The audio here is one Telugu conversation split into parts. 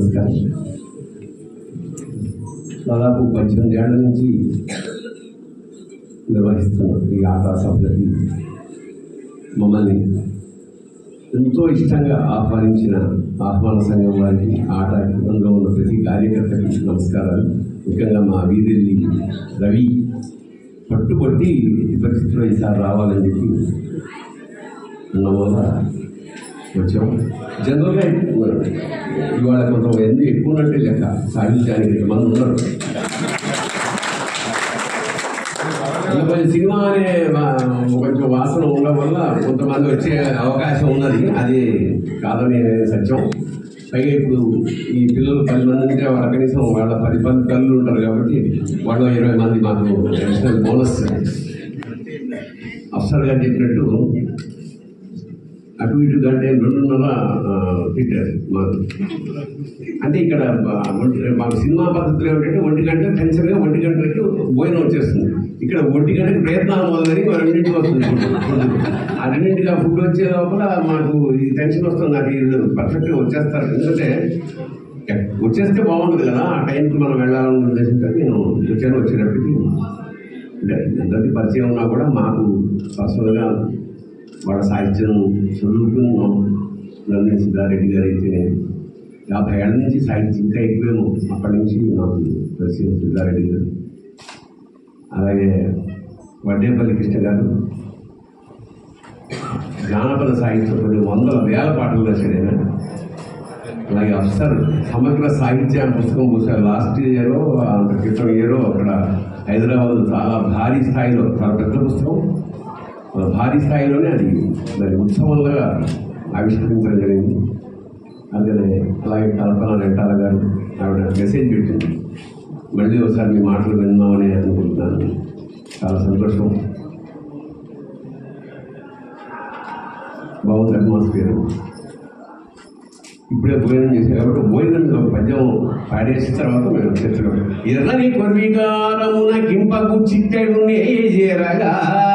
నమస్కారం దాదాపు పద్దెనిమిది ఏళ్ల నుంచి నిర్వహిస్తున్న ఈ ఆటా సభలకి మమ్మల్ని ఎంతో ఇష్టంగా ఆహ్వానించిన ఆహ్వాన సంఘం వారికి ఆట అందులో ఉన్న ప్రతి కార్యకర్తకి నమస్కారాలు ముఖ్యంగా మా వీధి రవి పట్టుబట్టి ఈ పరిస్థితిలో ఈసారి రావాలని చెప్పి అన్న వల్ల వచ్చాం జనరల్గా ఇవాళ కొంతమంది ఎక్కువ ఉన్నట్టే లెక్క సాధించడానికి ఇంతమంది ఉన్నారు ఇంకా కొంచెం సినిమా అనే వా- కొంచెం వాసన ఉండడం వల్ల కొంతమంది వచ్చే అవకాశం ఉన్నది అది కాదని సత్యం పైగా ఇప్పుడు ఈ పిల్లలు పది మంది ఉంటే వాళ్ళ కనీసం వాళ్ళ పది పది పిల్లలు ఉంటారు కాబట్టి వాళ్ళు ఇరవై మంది మాకు అడిషనల్ బోనస్ అఫ్సర్ గారు చెప్పినట్టు అటు ఇటు గంట రెండున్నర ఆ, తిట్టారు మాకు అంటే ఇక్కడ బ- ఒంటి- మాకు సినిమా పద్ధతిలో ఏమిటంటే ఒంటి గంట టెన్షన్గా ఒంటి గంటలకి భోజనం వచ్చేస్తుంది ఇక్కడ ఒంటి గంటకి ప్రయత్నాలు మొదలని మా రెండింటికి వస్తుంది ఫుడ్ ఆ రెండింటికి ఆ ఫుడ్ వచ్చే లోపల మాకు ఈ టెన్షన్ వస్తుంది నాకు ఇది పర్ఫెక్ట్గా వచ్చేస్తారు ఎందుకంటే వచ్చేస్తే బాగుంటుంది కదా ఆ టైంకి మనం వెళ్ళాలని ఉద్దేశంతో నేను వచ్చాను వచ్చేటప్పటికి అంటే అందరికీ పరిచయం ఉన్నా కూడా మాకు పర్సనల్గా వాళ్ళ సాహిత్యం చదువుకున్నాం నందిని సిద్ధారెడ్డి గారు అయితే యాభై ఏళ్ళ నుంచి సాహిత్యం ఇంకా ఎక్కువేమో అప్పటి నుంచి నాకు పరిచయం సిద్ధారెడ్డి గారు అలాగే వడ్డేపల్లి కృష్ణ గారు జానపద సాహిత్యం కొన్ని వందల వేల పాటలు రాశాడు ఆయన అలాగే అఫ్సర్ సమగ్ర సాహిత్య పుస్తకం పూసారు లాస్ట్ ఇయర్ అంత క్రితం ఇయర్ అక్కడ హైదరాబాద్ చాలా భారీ స్థాయిలో చాలా పెద్ద పుస్తకం ఆ భారీ స్థాయిలోనే అది దాని ఉత్సవంగా ఆవిష్కరించడం జరిగింది అలాగే అలాగే కల్పన రెంటాల గారు ఆవిడ మెసేజ్ పెట్టింది మళ్ళీ ఒకసారి మీ మాటలు విందామని అనుకుంటున్నాను చాలా సంతోషం బాగుంది అట్మాస్ఫియర్ ఇప్పుడే భోజనం చేశాం కాబట్టి భోజనం మీద ఒక పద్యం పాడేసిన తర్వాత మేము చర్చలో ఎర్రని కొర్వికారమున కింపకు చిట్టెడు చేరగా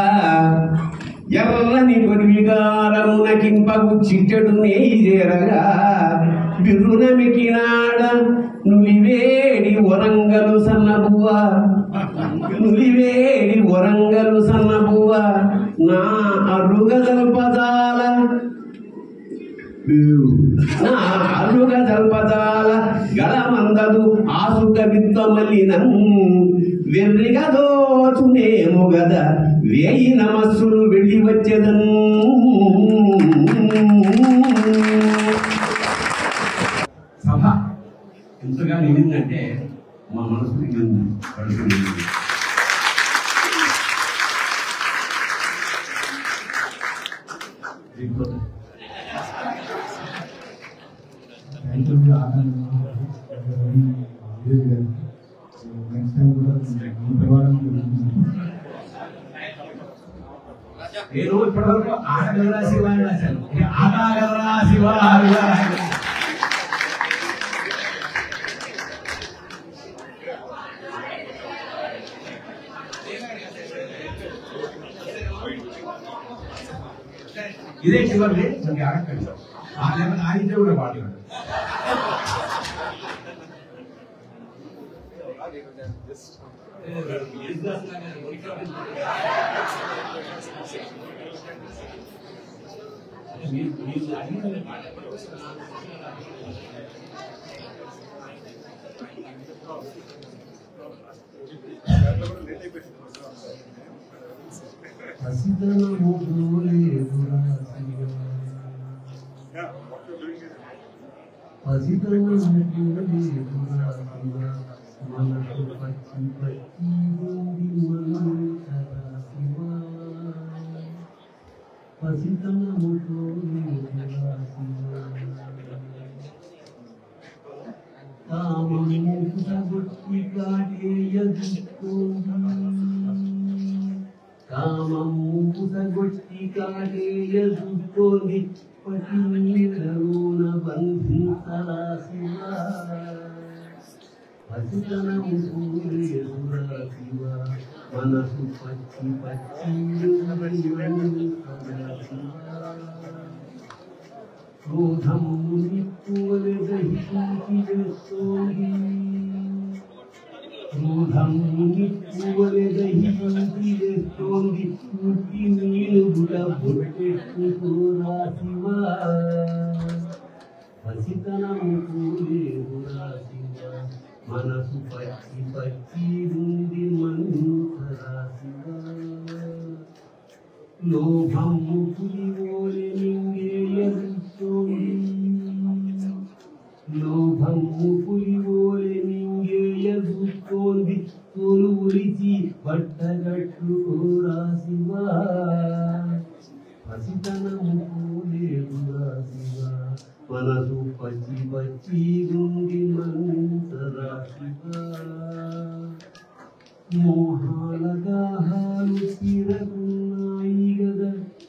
ఎర్రని కొర్వికారమున కింపకు చిట్టెడు చేరగా బిర్రున మెకినాడ నులివేడి వరంగలు సన్నబువ్వ నులివేడి వరంగలు సన్నబువ్వ నా అరుగదల పదాల నా అరుగ జల్పదాల గళమందదు ఆసుక విత్తమలినం వెర్రిగా దోచునేమో గద వేయి నమస్సులు వెళ్ళి వచ్చేదన్ సభ ఎంతగా నిండిందంటే మా మనసు నిండింది కడుపు నిండింది థ్యాంక్ యూ నెక్స్ట్ టైం కూడా మీ ప్రకారం నేను ఇప్పటివరకు ఆటగలరా శివ అని రాశాను ఇక ఆటగలరా శివ అని రాశాను. ఇదే చివరి మనకి ఆడకండి ఆ లేకపోతే ఆడితే కూడా పాడలేదు కామూసగొట్టి కాటేయదుకొని పటికరుణ బంధించలా శివ పసితనము సూర్యుడా శివ మనసు పచ్చి పచ్చి బంధించలా శివ క్రోధము నిప్పువలె దహించి వేస్తోంది క్రోధము నిప్పువలె దహించి వేస్తోంది పుట్టి నీనుగుల బొట్టెట్టుకోరా శివా పసితనము కూలేదురా శివ మనసు పచ్చి పచ్చి ఉంది మందుతరా శివ లోభము పులివోలె నింగేయరుస్తోంది లోభము పులివోలె నింగేయరుస్తోంది తోలు ఉరిచి పట్టగట్టుకోరా శివా పసితనము పోలేదురా శివ మనసు పచ్చి పచ్చి గుండి మంతరా శివ మోహాల దాహాలు తీరకున్నాయి గదా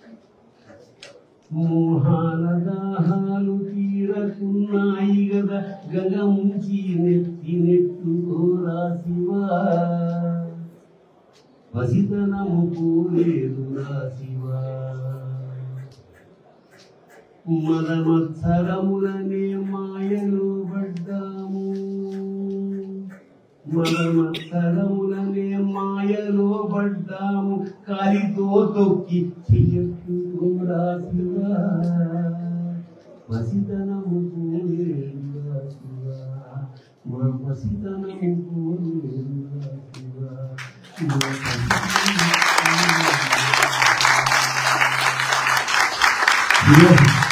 మోహాల దాహాలు తీరకున్నాయి గదా గగ ముంచి నెత్తి నెట్టుకోరా శివా వసితనము పోలేదురా శివా మదమత్సరములనే మాయలో పడ్డాము మదమత్సరములనే మాయలో పడ్డాము కాలితో తొక్కి చెయ్యట్టుకోరా శివా వసితనము పోలేదురా శివా మా వసితనము పోలేదురా శివా మా వసితనము పోలేదురా శివా.